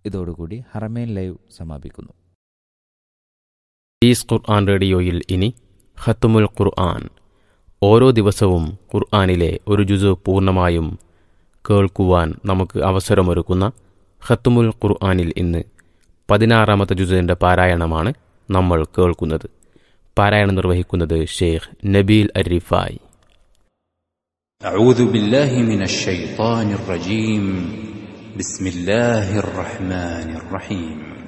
ഇതോടുകൂടി ഹറമേൻ ലൈവ് സമാപിക്കുന്നു ഈസ് ഖുർആൻ റേഡിയോയിൽ ഇനി ഖത്തുമുൽ ഖുർആൻ ഓരോ ദിവസവും ഖുർആനിലെ ഒരു ജുസു പൂർണ്ണമായും കേൾക്കുവാൻ നമുക്ക് അവസരമൊരുക്കുന്ന ഖത്തുമുൽ ഖുർആനിൽ ഇന്ന് പതിനാറാമത്തെ ജുസുവിൻ്റെ പാരായണമാണ് നമ്മൾ കേൾക്കുന്നത് പാരായണം നിർവഹിക്കുന്നത് ഷെയ്ഖ് നബീൽ അരിഫായ് أعوذ بالله من الشيطان الرجيم بسم الله الرحمن الرحيم